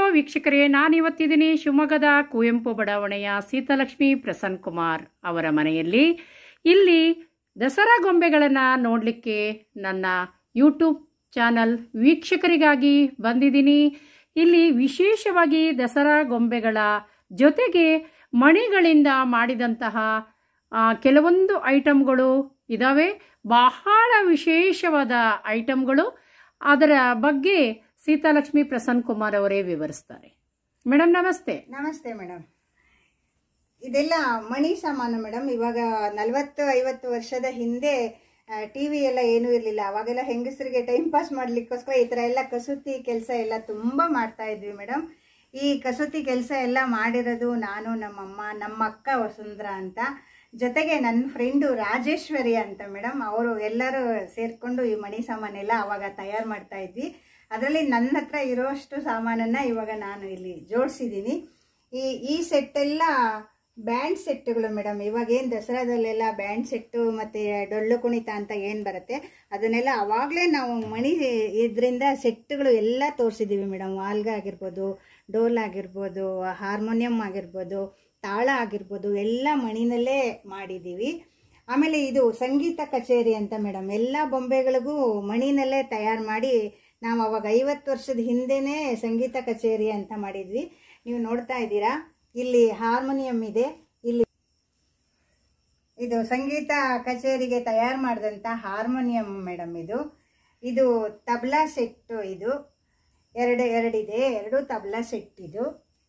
ವೀಕ್ಷಕರೇ ನಾನಿವತ್ತಿದ್ದೀನಿ ಶಿವಮೊಗ್ಗದ ಕುವೆಂಪು ಬಡಾವಣೆಯ ಸೀತಾಲಕ್ಷ್ಮಿ ಪ್ರಸನ್ನ ಕುಮಾರ್ ಅವರ ಮನೆಯಲ್ಲಿ ಇಲ್ಲಿ ದಸರಾ ಗೊಂಬೆಗಳನ್ನು ನೋಡಲಿಕ್ಕೆ ನನ್ನ ಯೂಟ್ಯೂಬ್ ಚಾನಲ್ ವೀಕ್ಷಕರಿಗಾಗಿ ಬಂದಿದ್ದೀನಿ ಇಲ್ಲಿ ವಿಶೇಷವಾಗಿ ದಸರಾ ಗೊಂಬೆಗಳ ಜೊತೆಗೆ ಮಣಿಗಳಿಂದ ಮಾಡಿದಂತಹ ಆ, ಕೆಲವೊಂದು ಐಟಮ್ಗಳು ಇದ್ದಾವೆ ಬಹಳ ವಿಶೇಷವಾದ ಐಟಮ್ಗಳು ಅದರ ಬಗ್ಗೆ ಸೀತಾಲಕ್ಷ್ಮಿ ಪ್ರಸನ್ನ ಕುಮಾರ್ ಅವರೇ ವಿವರಿಸ್ತಾರೆ ಮೇಡಮ್ ನಮಸ್ತೆ ನಮಸ್ತೆ ಮೇಡಮ್ ಇದೆಲ್ಲ ಮಣಿ ಸಾಮಾನು ಮೇಡಮ್ ಇವಾಗ ನಲವತ್ತು ಐವತ್ತು ವರ್ಷದ ಹಿಂದೆ ಟಿವಿ ಎಲ್ಲ ಏನೂ ಇರಲಿಲ್ಲ ಅವಾಗೆಲ್ಲ ಹೆಂಗಸರಿಗೆ ಟೈಮ್ ಪಾಸ್ ಮಾಡ್ಲಿಕ್ಕೋಸ್ಕರ ಈ ಥರ ಎಲ್ಲ ಕಸೂತಿ ಕೆಲಸ ಎಲ್ಲ ತುಂಬ ಮಾಡ್ತಾ ಇದ್ವಿ ಮೇಡಮ್ ಈ ಕಸೂತಿ ಕೆಲಸ ಎಲ್ಲ ಮಾಡಿರೋದು ನಾನು ನಮ್ಮಮ್ಮ ನಮ್ಮ ಅಕ್ಕ ವಸುಂಧರಾ ಅಂತ ಜೊತೆಗೆ ನನ್ನ ಫ್ರೆಂಡು ರಾಜೇಶ್ವರಿ ಅಂತ ಮೇಡಮ್ ಅವರು ಎಲ್ಲರೂ ಸೇರ್ಕೊಂಡು ಈ ಮಣಿ ಸಾಮಾನೆಲ್ಲ ಅವಾಗ ತಯಾರು ಮಾಡ್ತಾ ಇದ್ವಿ ಅದರಲ್ಲಿ ನನ್ನ ಹತ್ರ ಇರೋಷ್ಟು ಸಾಮಾನನ್ನ ಇವಾಗ ನಾನು ಇಲ್ಲಿ ಜೋಡಿಸಿದ್ದೀನಿ ಈ ಈ ಸೆಟ್ ಎಲ್ಲ ಬ್ಯಾಂಡ್ ಸೆಟ್ಗಳು ಮೇಡಮ್ ಇವಾಗ ಏನು ದಸರಾದಲ್ಲೆಲ್ಲ ಬ್ಯಾಂಡ್ ಸೆಟ್ಟು ಮತ್ತು ಡೊಳ್ಳು ಕುಣಿತ ಅಂತ ಏನು ಬರುತ್ತೆ ಅದನ್ನೆಲ್ಲ ಅವಾಗಲೇ ನಾವು ಮಣಿ ಇದರಿಂದ ಸೆಟ್ಗಳು ಎಲ್ಲ ತೋರಿಸಿದ್ದೀವಿ ಮೇಡಮ್ ವಾಲ್ಗ ಆಗಿರ್ಬೋದು ಡೋಲ್ ಆಗಿರ್ಬೋದು ಹಾರ್ಮೋನಿಯಂ ಆಗಿರ್ಬೋದು ತಾಳ ಆಗಿರ್ಬೋದು ಎಲ್ಲ ಮಣಿನಲ್ಲೇ ಮಾಡಿದ್ದೀವಿ ಆಮೇಲೆ ಇದು ಸಂಗೀತ ಕಚೇರಿ ಅಂತ ಮೇಡಮ್ ಎಲ್ಲ ಬೊಂಬೆಗಳಿಗೂ ಮಣಿನಲ್ಲೇ ತಯಾರು ಮಾಡಿ ನಾವು ಅವಾಗ ಐವತ್ತು ವರ್ಷದ ಹಿಂದೆನೇ ಸಂಗೀತ ಕಚೇರಿ ಅಂತ ಮಾಡಿದ್ವಿ ನೀವು ನೋಡ್ತಾ ಇದ್ದೀರಾ ಇಲ್ಲಿ ಹಾರ್ಮೋನಿಯಂ ಇದೆ ಇಲ್ಲಿ ಇದು ಸಂಗೀತ ಕಚೇರಿಗೆ ತಯಾರು ಮಾಡಿದಂಥ ಹಾರ್ಮೋನಿಯಂ ಮೇಡಮ್ ಇದು ಇದು ತಬ್ಲಾ ಸೆಟ್ಟು ಇದು ಎರಡು ಎರಡಿದೆ ಎರಡು ತಬ್ಲಾ ಸೆಟ್ ಇದು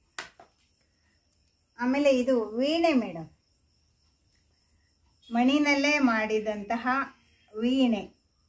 ಆಮೇಲೆ ಇದು ವೀಣೆ ಮೇಡಮ್ ಮಣಿನಲ್ಲೇ ಮಾಡಿದಂತಹ ವೀಣೆ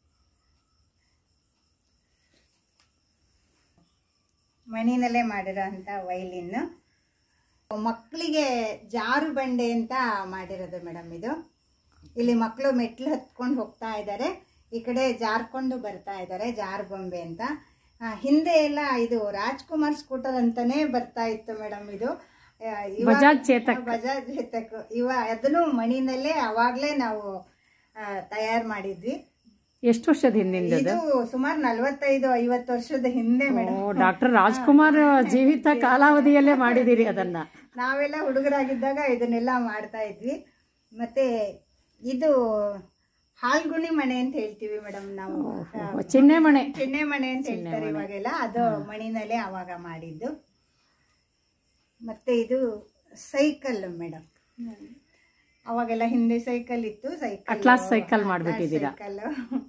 ಮಣಿನಲ್ಲೇ ಮಾಡಿರೋಂಥ ವೈಲಿನ್ ಮಕ್ಕಳಿಗೆ ಜಾರು ಬಂಡೆ ಅಂತ ಮಾಡಿರೋದು ಮೇಡಮ್ ಇದು ಇಲ್ಲಿ ಮಕ್ಕಳು ಮೆಟ್ಲು ಹತ್ಕೊಂಡು ಹೋಗ್ತಾ ಇದ್ದಾರೆ ಈ ಕಡೆ ಜಾರ್ಕೊಂಡು ಬರ್ತಾ ಇದ್ದಾರೆ ಜಾರು ಬೊಂಬೆ ಅಂತ ಆ, ಹಿಂದೆ ಎಲ್ಲ ಇದು ರಾಜ್ಕುಮಾರ್ ಸ್ಕೂಟರ್ ಅಂತಾನೆ ಬರ್ತಾ ಇತ್ತು ಮೇಡಮ್ ಇದು ಆ, ಇವಾಗ- ಬಜಾಜ್ ಚೇತಕ್. ಬಜಾಜ್ ಚೇತಕ್ ಇವ ಅದನ್ನು ಮಣಿನಲ್ಲೇ ಅವಾಗ್ಲೇ ನಾವು ತಯಾರು ಮಾಡಿದ್ವಿ ಎಷ್ಟು ವರ್ಷದ ಹಿಂದಿಂದ ಇದು ಸುಮಾರು ನಲವತ್ತೈದು ಐವತ್ತು ವರ್ಷದ ಹಿಂದೆ ಮೇಡಮ್ ಡಾಕ್ಟರ್ ರಾಜ್ಕುಮಾರ್ ಜೀವಿತ ಕಾಲಾವಧಿಯಲ್ಲೇ ಮಾಡಿದಿರಿ ಅದನ್ನ ನಾವೆಲ್ಲ ಹುಡುಗರಾಗಿದ್ದಾಗ ಇದನ್ನೆಲ್ಲ ಮಾಡ್ತಾ ಇದ್ವಿ ಮತ್ತೆ ಇದು ಹಾಲ್ಗುಣಿ ಮನೆ ಅಂತ ಹೇಳ್ತೀವಿ ಮೇಡಮ್ ನಾವು ಆ, ಚಿನ್ನೆ ಮಣೆ ಚಿನ್ನೆ ಮನೆ ಅಂತ ಹೇಳ್ತಾರೆ ಇವಾಗೆಲ್ಲ ಅದು ಮಣಿನಲ್ಲೇ ಅವಾಗ ಮಾಡಿದ್ದು ಮತ್ತೆ ಇದು ಸೈಕಲ್ ಮೇಡಮ್ ಅವಾಗೆಲ್ಲ ಹಿಂದೆ ಸೈಕಲ್ ಇತ್ತು ಸೈಕಲ್ ಅಟ್ಲಾಸ್ ಸೈಕಲ್ ಮಾಡ್ಬಿಟ್ಟಿದ್ದೀರಾ. ಸೈಕಲ್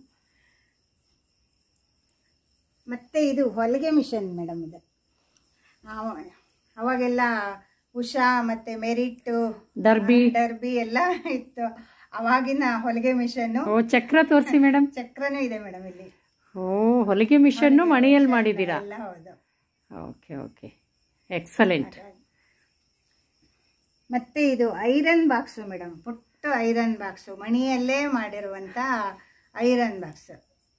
ಮತ್ತೆ ಇದು ಹೊಲಿಗೆ ಮಿಷನ್ ಮೇಡಮ್ ಇದು ಆವ- ಅವಾಗೆಲ್ಲ ಉಷಾ ಮತ್ತೆ ಮೆರಿಟ್ ಡರ್ಬಿ ಡರ್ಬಿ ಎಲ್ಲ ಇತ್ತು ಅವಾಗಿನ ಹೊಲಿಗೆ ಮಿಷನ್ ಓ ಚಕ್ರ ತೋರಿಸಿ ಮೇಡಮ್ ಚಕ್ರನೂ ಇದೆ ಮೇಡಮ್ ಇಲ್ಲಿ ಓ ಹೊಲಿಗೆ ಮಿಷನ್ನು ಮಣಿಯಲ್ಲಿ ಮಾಡಿದ್ದೀರಾ ಎಲ್ಲ ಹೌದು ಓಕೆ ಓಕೆ ಎಕ್ಸಲೆಂಟ್ ಮತ್ತೆ ಇದು ಐರನ್ ಬಾಕ್ಸು ಮೇಡಮ್ ಪುಟ್ಟ ಐರನ್ ಬಾಕ್ಸು ಮಣಿಯಲ್ಲೇ ಮಾಡಿರುವಂತ ಐರನ್ ಬಾಕ್ಸ್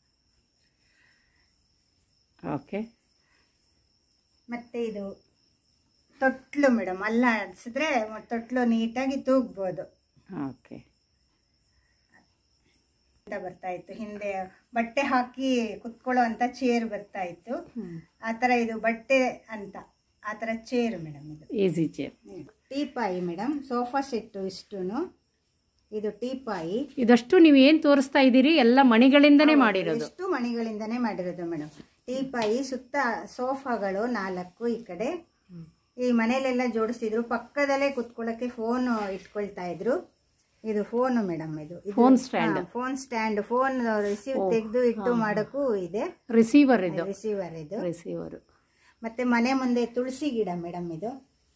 ಓಕೆ ಮತ್ತೆ ಇದು ತೊಟ್ಲು ಮೇಡಮ್ ಅಲ್ಲ ಅನ್ಸಿದ್ರೆ ತೊಟ್ಲು ನೀಟಾಗಿ ತೂಗ್ಬೋದು ಓಕೆ ಅಂತ ಬರ್ತಾ ಇತ್ತು ಹಿಂದೆ ಬಟ್ಟೆ ಹಾಕಿ ಕುತ್ಕೊಳ್ಳೋ ಅಂತ ಚೇರ್ ಬರ್ತಾ ಇತ್ತು ಆ ಥರ ಇದು ಬಟ್ಟೆ ಅಂತ ಆ ಥರ ಚೇರ್ ಮೇಡಮ್ ಇದು easy chair teapoy madam sofa set ಇಷ್ಟುನು ಇದು ಟೀಪಾಯಿ ಇದಷ್ಟು ನೀವು ಏನು ತೋರಿಸ್ತಾ ಇದ್ದೀರಿ ಎಲ್ಲ ಮಣಿಗಳಿಂದನೇ ಮಾಡಿರೋದು ಎಷ್ಟು ಮಣಿಗಳಿಂದನೇ ಮಾಡಿರೋದು ಮೇಡಮ್ ಟೀಪಾಯಿ ಸುತ್ತ ಸೋಫಾಗಳು ನಾಲ್ಕು ಈ ಕಡೆ ಈ ಮನೇಲೆಲ್ಲ ಜೋಡಿಸ್ತಿದ್ರು ಪಕ್ಕದಲ್ಲೇ ಕುತ್ಕೊಳ್ಳೋಕೆ ಫೋನ್ ಇಟ್ಕೊಳ್ತಾ ಇದ್ರು ಇದು ಫೋನ್ ಮೇಡಮ್ ಇದು Phone stand. Phone stand phone receive ತೆಗೆದು ಇಟ್ಟು ಮಾಡೋಕ್ಕೂ ಇದೆ ರಿಸೀವರ್ ಇದು ರಿಸೀವರ್ ಇದು ರಿಸೀವರು ಮತ್ತೆ ಮನೆ ಮುಂದೆ ತುಳಸಿ ಗಿಡ ಮೇಡಮ್ ಇದು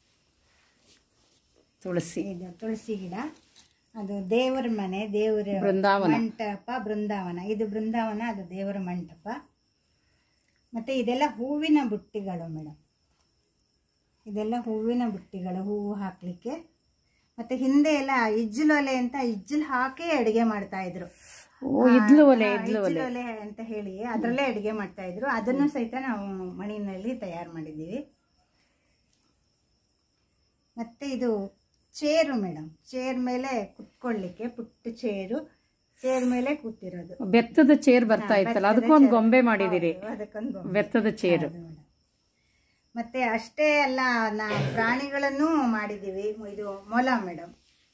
ತುಳಸಿ ಇದು ತುಳಸಿ ಗಿಡ ಅದು ದೇವರ ಮನೆ ದೇವರ ಬೃಂದಾವನ. ಮಂಟಪ ಬೃಂದಾವನ ಇದು ಬೃಂದಾವನ ಅದು ದೇವರ ಮಂಟಪ ಮತ್ತೆ ಇದೆಲ್ಲ ಹೂವಿನ ಬುಟ್ಟಿಗಳು ಮೇಡಮ್ ಇದೆಲ್ಲ ಹೂವಿನ ಬುಟ್ಟಿಗಳು ಹೂವು ಹಾಕ್ಲಿಕ್ಕೆ ಮತ್ತೆ ಹಿಂದೆ ಎಲ್ಲ ಇಜ್ಜಲು ಒಲೆ ಅಂತ ಇಜ್ಜಲ್ ಹಾಕಿ ಅಡಿಗೆ ಮಾಡ್ತಾ ಇದ್ರು ಓ ಇದ್ಲು ಒಲೆ ಹಾ, ಇದ್ಲು ಒಲೆ ಇಜ್ಜಲು ಒಲೆ ಅಂತ ಹೇಳಿ ಅದರಲ್ಲೇ ಅಡಿಗೆ ಮಾಡ್ತಾ ಇದ್ರು ಅದನ್ನು ಸಹಿತ ನಾವು ಮಣ್ಣಿನಲ್ಲಿ ತಯಾರು ಮಾಡಿದ್ದೀವಿ ಮತ್ತೆ ಇದು ಚೇರು ಮೇಡಮ್ ಚೇರ್ ಮೇಲೆ ಕುತ್ಕೊಳ್ಳಿಕ್ಕೆ ಪುಟ್ಟ ಚೇರು ಚೇರ್ ಮೇಲೆ ಕೂತಿರೋದು ಬೆತ್ತದ ಚೇರ್ ಬರ್ತಾ ಇತ್ತಲ್ಲ ಅದಕ್ಕೊಂದು ಗೊಂಬೆ ಮಾಡಿದಿರಿ ಅದಕ್ಕೊಂದು ಬೊಂಬೆ. ಬೆತ್ತದ ಚೇರ್ ಹೌದು madam. ಮತ್ತೆ ಅಷ್ಟೇ ಅಲ್ಲ ನಾ ಪ್ರಾಣಿಗಳನ್ನು ಮಾಡಿದ್ದೀವಿ ಇದು ಮೊಲ ಮೇಡಮ್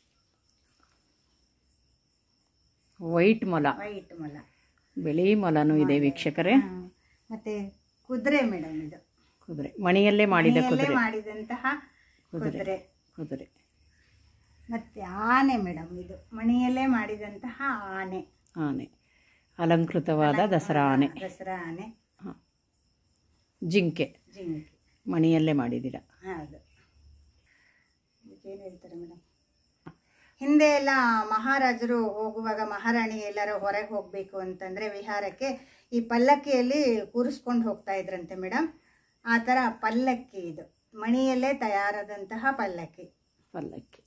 ವೈಟ್ ಮೊಲ ವೈಟ್ ಮೊಲ ಬಿಳಿ ಮೊಲನೂ ಇದೆ ವೀಕ್ಷಕರೇ ಹಾ. ಮತ್ತೆ ಕುದುರೆ ಮೇಡಮ್ ಇದು ಕುದುರೆ ಮಣಿಯಲ್ಲೇ ಮಾಡಿದ ಮನೆಯಲ್ಲೇ ಕುದುರೆ ಮಾಡಿದಂತಹ ಕುದುರೆ ಕುದುರೆ ಮತ್ತೆ ಆನೆ ಮೇಡಮ್ ಇದು ಮಣಿಯಲ್ಲೇ ಮಾಡಿದಂತಹ ಆನೆ ಆನೆ ಅಲಂಕೃತವಾದ ದಸರಾ ಆನೆ ದಸರಾ ಆನೆ ಹ. ಜಿಂಕೆ ಜಿಂಕೆ ಮಣಿಯಲ್ಲೇ ಮಾಡಿದ್ದೀರಾ ಹೌದು ಏನು ಹೇಳ್ತಾರೆ ಮೇಡಮ್ ಹಿಂದೆ ಎಲ್ಲ ಮಹಾರಾಜರು ಹೋಗುವಾಗ ಮಹಾರಾಣಿ ಎಲ್ಲರೂ ಹೊರಗೆ ಹೋಗಬೇಕು ಅಂತಂದ್ರೆ ವಿಹಾರಕ್ಕೆ ಈ ಪಲ್ಲಕ್ಕಿಯಲ್ಲಿ ಕೂರಿಸ್ಕೊಂಡು ಹೋಗ್ತಾ ಇದ್ರಂತೆ ಮೇಡಮ್ ಆ ಥರ ಪಲ್ಲಕ್ಕಿ ಇದು ಮಣಿಯಲ್ಲೇ ತಯಾರಾದಂತಹ ಪಲ್ಲಕ್ಕಿ ಪಲ್ಲಕ್ಕಿ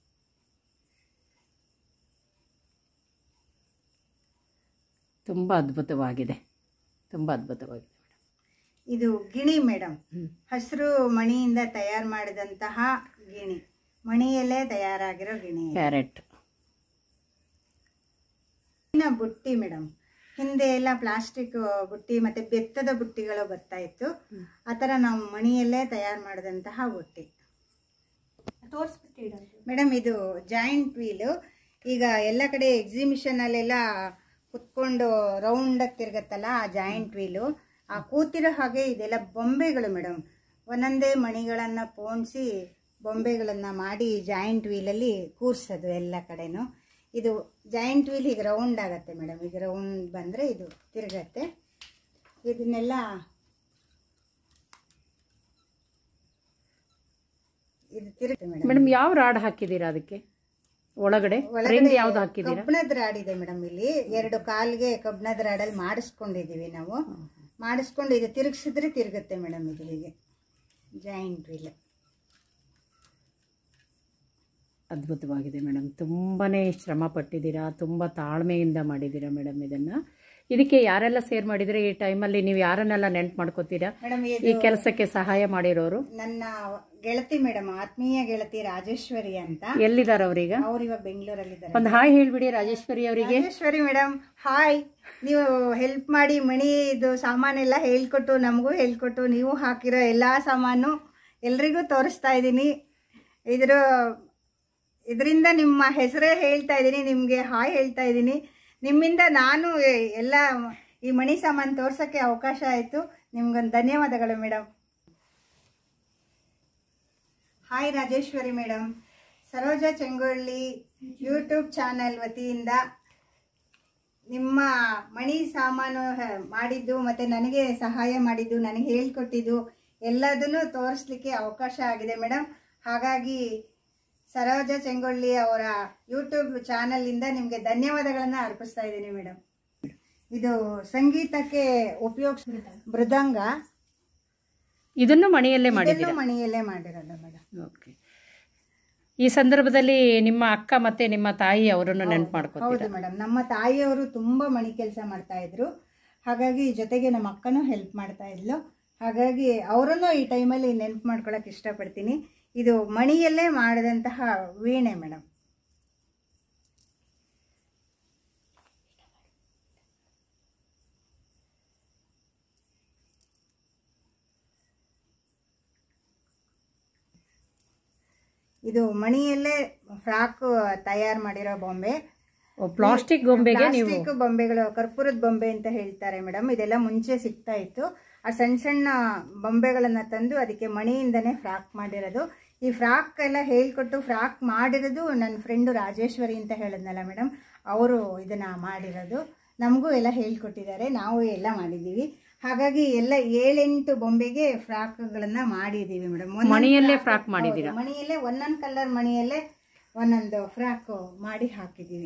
ತುಂಬ ಅದ್ಭುತವಾಗಿದೆ ತುಂಬ ಅದ್ಭುತವಾಗಿದೆ ಇದು ಗಿಣಿ ಮೇಡಮ್ ಹ್ಮ್. ಹಸಿರು ಮಣಿಯಿಂದ ತಯಾರು ಮಾಡಿದಂತಹ ಗಿಣಿ ಮಣಿಯಲ್ಲೇ ತಯಾರಾಗಿರೋ ಗಿಣಿ ಇದು. ಕ್ಯಾರೆಟ್ ಇನ್ನ ಬುಟ್ಟಿ ಮೇಡಮ್ ಹಿಂದೆ ಎಲ್ಲ ಪ್ಲಾಸ್ಟಿಕ್ ಬುಟ್ಟಿ ಮತ್ತೆ ಬೆತ್ತದ ಬುಟ್ಟಿಗಳು ಬರ್ತಾ ಇತ್ತು ಆ ಥರ ನಾವು ಮಣಿಯಲ್ಲೇ ತಯಾರು ಮಾಡಿದಂತಹ ಬುಟ್ಟಿ ಮೇಡಮ್ ಇದು ಜಾಯಿಂಟ್ ವೀಲು ಈಗ ಎಲ್ಲ ಕಡೆ ಎಕ್ಸಿಬಿಷನ್ ಅಲ್ಲೆಲ್ಲ ಕುತ್ಕೊಂಡು ರೌಂಡಾಗಿ ತಿರುಗತ್ತಲ್ಲ ಆ ಜಾಯಿಂಟ್ ವೀಲು ಆ ಕೂತಿರೋ ಹಾಗೆ ಇದೆಲ್ಲ ಬೊಂಬೆಗಳು ಮೇಡಮ್ ಒಂದೊಂದೇ ಮಣಿಗಳನ್ನ ಪೋಣಿಸಿ ಬೊಂಬೆಗಳನ್ನ ಮಾಡಿ ಜಾಯಿಂಟ್ ವೀಲಲ್ಲಿ ಕೂರ್ಸೋದು ಎಲ್ಲ ಕಡೆನೂ ಇದು ಜಾಯಿಂಟ್ ವೀಲ್ ಹೀಗೆ ರೌಂಡ್ ಆಗತ್ತೆ ಮೇಡಮ್ ಈಗ ರೌಂಡ್ ಬಂದರೆ ಇದು ತಿರುಗತ್ತೆ ಇದನ್ನೆಲ್ಲ ಇದು ತಿರುಗುತ್ತೆ ಮೇಡಮ್ ಮೇಡಮ್ ಯಾವ ರಾಡ್ ಹಾಕಿದ್ದೀರಾ ಅದಕ್ಕೆ ಒಳಗಡೆ ರಿಂಗ್ ಯಾವ್ದು ಹಾಕಿದ್ದೀರಾ ಕಬ್ಬಣದ ರಾಡ್ ಇದೆ ಮೇಡಮ್ ಇಲ್ಲಿ ಎರಡು ಕಾಲ್ಗೆ ಕಬ್ಬಣದ ರಾಡಲ್ಲಿ ಮಾಡಿಸ್ಕೊಂಡಿದೀವಿ ನಾವು ಮಾಡಿಸ್ಕೊಂಡು ಇದು ತಿರುಗಿಸಿದ್ರೆ ತಿರುಗುತ್ತೆ ಮೇಡಮ್ ಇದು ಹೀಗೆ ಜಾಯಿಂಟ್ ವೀಲ್ ಅದ್ಭುತವಾಗಿದೆ ಮೇಡಮ್ ತುಂಬಾನೇ ಶ್ರಮ ಪಟ್ಟಿದ್ದೀರಾ ತುಂಬ ತಾಳ್ಮೆಯಿಂದ ಮಾಡಿದ್ದೀರಾ ಮೇಡಮ್ ಇದನ್ನ ಇದಕ್ಕೆ ಯಾರೆಲ್ಲ ಸೇರ್ ಮಾಡಿದ್ರೆ ಈ ಟೈಮಲ್ಲಿ ನೀವು ಯಾರನ್ನೆಲ್ಲ ನೆನ್ಪು ಮಾಡ್ಕೋತೀರಾ ಮೇಡಮ್ ಈ ಇದು ಕೆಲಸಕ್ಕೆ ಸಹಾಯ ಮಾಡಿರೋರು ನನ್ನ ಗೆಳತಿ ಮೇಡಮ್ ಆತ್ಮೀಯ ಗೆಳತಿ ರಾಜೇಶ್ವರಿ ಅಂತ ಎಲ್ಲಿದ್ದಾರೆ ಅವ್ರೀಗ ಅವ್ರು ಇವಾಗ ಬೆಂಗಳೂರಲ್ಲಿದ್ದಾರೆ ಒಂದು ಹಾಯ್ ಹೇಳ್ಬಿಡಿ ರಾಜೇಶ್ವರಿ ಅವರಿಗೆ ರಾಜೇಶ್ವರಿ ಮೇಡಮ್ ಹಾಯ್ ನೀವು ಹೆಲ್ಪ್ ಮಾಡಿ ಮಣಿ ಇದು ಸಾಮಾನೆಲ್ಲ ಹೇಳ್ಕೊಟ್ಟು ನಮಗೂ ಹೇಳ್ಕೊಟ್ಟು ನೀವು ಹಾಕಿರೋ ಎಲ್ಲ ಸಾಮಾನು ಎಲ್ರಿಗೂ ತೋರಿಸ್ತಾ ಇದ್ದೀನಿ ಇದ್ರ ಇದರಿಂದ ನಿಮ್ಮ ಹೆಸರೇ ಹೇಳ್ತಾ ಇದ್ದೀನಿ ನಿಮಗೆ ಹಾಯ್ ಹೇಳ್ತಾ ಇದ್ದೀನಿ ನಿಮ್ಮಿಂದ ನಾನು ಎ- ಎಲ್ಲ ಈ ಮಣಿ ಸಾಮಾನು ತೋರ್ಸೋಕ್ಕೆ ಅವಕಾಶ ಆಯಿತು ನಿಮ್ಗೊಂದು ಧನ್ಯವಾದಗಳು madam hi Rajeshwari madam Saroja Chengolli YouTube channel ವತಿಯಿಂದ ನಿಮ್ಮ ಮಣಿ ಸಾಮಾನು ಹ- ಮಾಡಿದ್ದು ಮತ್ತು ನನಗೆ ಸಹಾಯ ಮಾಡಿದ್ದು ನನಗೆ ಹೇಳ್ಕೊಟ್ಟಿದ್ದು ಎಲ್ಲದನ್ನು ತೋರಿಸ್ಲಿಕ್ಕೆ ಅವಕಾಶ ಆಗಿದೆ ಮೇಡಮ್ ಹಾಗಾಗಿ ಸರೋಜಾ ಚೆಂಗೊಳ್ಳಿ ಅವರ ಯೂಟ್ಯೂಬ್ ಚಾನಲಿಂದ ನಿಮಗೆ ಧನ್ಯವಾದಗಳನ್ನು ಅರ್ಪಿಸ್ತಾ ಇದ್ದೀನಿ ಮೇಡಮ್ ಇದು ಸಂಗೀತಕ್ಕೆ ಉಪಯೋಗಿಸ್ ಮೃದಂಗ ಇದನ್ನು ಮನೆಯಲ್ಲೇ ಇದನ್ನು ಮಾಡಿದ್ದೀರಾ ಮಣಿಯಲ್ಲೇ ಮಾಡಿರೋದು ಮೇಡಮ್ ಓಕೆ ಈ ಸಂದರ್ಭದಲ್ಲಿ ನಿಮ್ಮ ಅಕ್ಕ ಮತ್ತೆ ನಿಮ್ಮ ತಾಯಿ ಅವರನ್ನು ನೆನ್ಪು ಮಾಡ್ಕೋತೀರಾ ಹೌದು ಮೇಡಮ್ ನಮ್ಮ ತಾಯಿಯವರು ತುಂಬಾ ಮಣಿ ಕೆಲಸ ಮಾಡ್ತಾ ಇದ್ರು ಹಾಗಾಗಿ ಜೊತೆಗೆ ನಮ್ಮ ಅಕ್ಕನೂ ಹೆಲ್ಪ್ ಮಾಡ್ತಾ ಇದ್ಲು ಹಾಗಾಗಿ ಅವರನ್ನು ಈ ಟೈಮಲ್ಲಿ ನೆನ್ಪು ಮಾಡ್ಕೊಳಕ್ ಇಷ್ಟಪಡ್ತೀನಿ ಇದು ಮಣಿಯಲ್ಲೇ ಮಾಡಿದಂತಹ ವೀಣೆ ಮೇಡಮ್ ಇದು ಮಣಿಯಲ್ಲೇ ಫ್ರಾಕ್ ತಯಾರು ಮಾಡಿರೋ ಬೊಂಬೆ ಪ್ಲಾಸ್ಟಿಕ್ ಗೊಂಬೆಗೆ ನೀವು ಪ್ಲಾಸ್ಟಿಕ್ ಬೊಂಬೆಗಳು ಕರ್ಪೂರದ ಬೊಂಬೆ ಅಂತ ಹೇಳ್ತಾರೆ ಮೇಡಮ್ ಇದೆಲ್ಲ ಮುಂಚೆ ಸಿಗ್ತಾ ಇತ್ತು ಆ ಸಣ್ಣ ಸಣ್ಣ ಬೊಂಬೆಗಳನ್ನ ತಂದು ಅದಕ್ಕೆ ಮಣಿಯಿಂದನೇ ಫ್ರಾಕ್ ಮಾಡಿರೋದು ಈ ಫ್ರಾಕ್ ಎಲ್ಲ ಹೇಳ್ಕೊಟ್ಟು ಫ್ರಾಕ್ ಮಾಡಿರೋದು ನನ್ನ ಫ್ರೆಂಡು ರಾಜೇಶ್ವರಿ ಅಂತ ಹೇಳಿದ್ನಲ್ಲ ಮೇಡಮ್ ಅವರು ಇದನ್ನ ಮಾಡಿರೋದು ನಮಗೂ ಎಲ್ಲ ಹೇಳ್ಕೊಟ್ಟಿದ್ದಾರೆ ನಾವು ಎಲ್ಲ ಮಾಡಿದ್ದೀವಿ ಹಾಗಾಗಿ ಎಲ್ಲ ಏಳೆಂಟು ಬೊಂಬೆಗೆ ಫ್ರಾಕ್ಗಳನ್ನ ಮಾಡಿದ್ದೀವಿ ಮೇಡಮ್ ಮಣಿಯಲ್ಲೇ ಫ್ರಾಕ್ ಮಾಡಿದ್ದೀರಾ ಮಣಿಯಲ್ಲೇ ಒಂದೊಂದು ಕಲರ್ ಮಣಿಯಲ್ಲೇ ಒಂದೊಂದು ಫ್ರಾಕ್ ಮಾಡಿ ಹಾಕಿದ್ದೀವಿ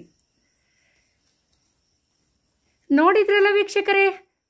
ನೋಡಿದ್ರಲ್ಲ ವೀಕ್ಷಕರೇ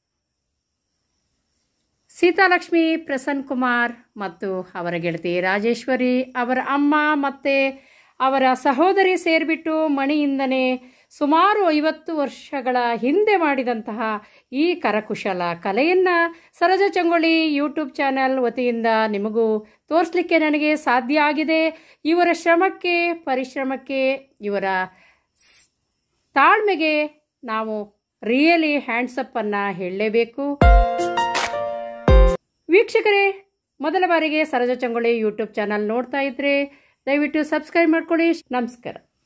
ಸೀತಾಲಕ್ಷ್ಮಿ ಪ್ರಸನ್ನ ಕುಮಾರ್ ಮತ್ತು ಅವರ ಗೆಳತಿ ರಾಜೇಶ್ವರಿ ಅವರ ಅಮ್ಮ ಮತ್ತು ಅವರ ಸಹೋದರಿ ಸೇರಿಬಿಟ್ಟು ಮಣಿಯಿಂದನೇ ಸುಮಾರು ಐವತ್ತು ವರ್ಷಗಳ ಹಿಂದೆ ಮಾಡಿದಂತಹ ಈ ಕರಕುಶಲ ಕಲೆಯನ್ನು ಸರೋಜ ಚಂಗೊಳ್ಳಿ ಯೂಟ್ಯೂಬ್ ಚಾನಲ್ ವತಿಯಿಂದ ನಿಮಗೂ ತೋರಿಸ್ಲಿಕ್ಕೆ ನನಗೆ ಸಾಧ್ಯ ಆಗಿದೆ ಇವರ ಶ್ರಮಕ್ಕೆ ಪರಿಶ್ರಮಕ್ಕೆ ಇವರ ತಾಳ್ಮೆಗೆ ನಾವು ರಿಯಲಿ ಹ್ಯಾಂಡ್ಸಪ್ ಅನ್ನ ಹೇಳಲೇಬೇಕು ವೀಕ್ಷಕರೇ ಮೊದಲ ಬಾರಿಗೆ ಸರೋಜ ಚಂಗೊಳ್ಳಿ ಯೂಟ್ಯೂಬ್ ಚಾನಲ್ ನೋಡ್ತಾ ಇದ್ರೆ ದಯವಿಟ್ಟು ಸಬ್ಸ್ಕ್ರೈಬ್ ಮಾಡ್ಕೊಳ್ಳಿ ನಮಸ್ಕಾರ